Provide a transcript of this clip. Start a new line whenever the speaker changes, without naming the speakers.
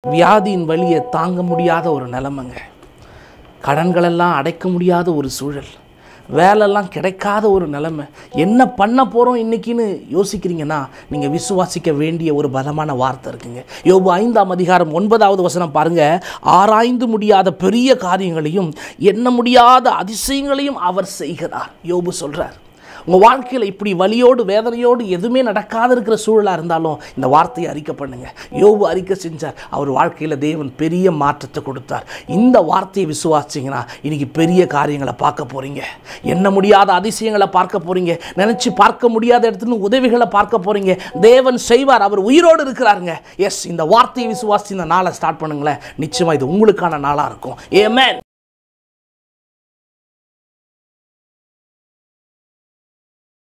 வியாதியின் வலியை தாங்க முடியாத ஒரு நிலைமைங்க கடன்களெல்லாம் அடைக்க முடியாத ஒரு சூழல் வேலைலாம் கிடைக்காத ஒரு நிலைமை என்ன பண்ண போகிறோம் இன்னைக்குன்னு யோசிக்கிறீங்கன்னா நீங்கள் விசுவாசிக்க வேண்டிய ஒரு பலமான வார்த்தை இருக்குங்க யோபு ஐந்தாம் அதிகாரம் ஒன்பதாவது வசனம் பாருங்க ஆராய்ந்து முடியாத பெரிய காரியங்களையும் எண்ண முடியாத அதிசயங்களையும் அவர் செய்கிறார் யோபு சொல்கிறார் உங்கள் வாழ்க்கையில் இப்படி வலியோடு வேதனையோடு எதுவுமே நடக்காத இருக்கிற சூழலாக இருந்தாலும் இந்த வார்த்தையை அறிக்கை பண்ணுங்க யோபு அறிக்கை செஞ்சார் அவர் வாழ்க்கையில் தேவன் பெரிய மாற்றத்தை கொடுத்தார் இந்த வார்த்தையை விசுவாசிங்கன்னா இன்னைக்கு பெரிய காரியங்களை பார்க்க போகிறீங்க எண்ண முடியாத அதிசயங்களை பார்க்க போகிறீங்க நினச்சி பார்க்க முடியாத இடத்துல உதவிகளை பார்க்க போகிறீங்க தேவன் செய்வார் அவர் உயிரோடு இருக்கிறாருங்க எஸ் இந்த வார்த்தையை விசுவாசி இந்த நாளை ஸ்டார்ட் பண்ணுங்களேன் நிச்சயமாக இது உங்களுக்கான நாளாக இருக்கும் ஏமேன்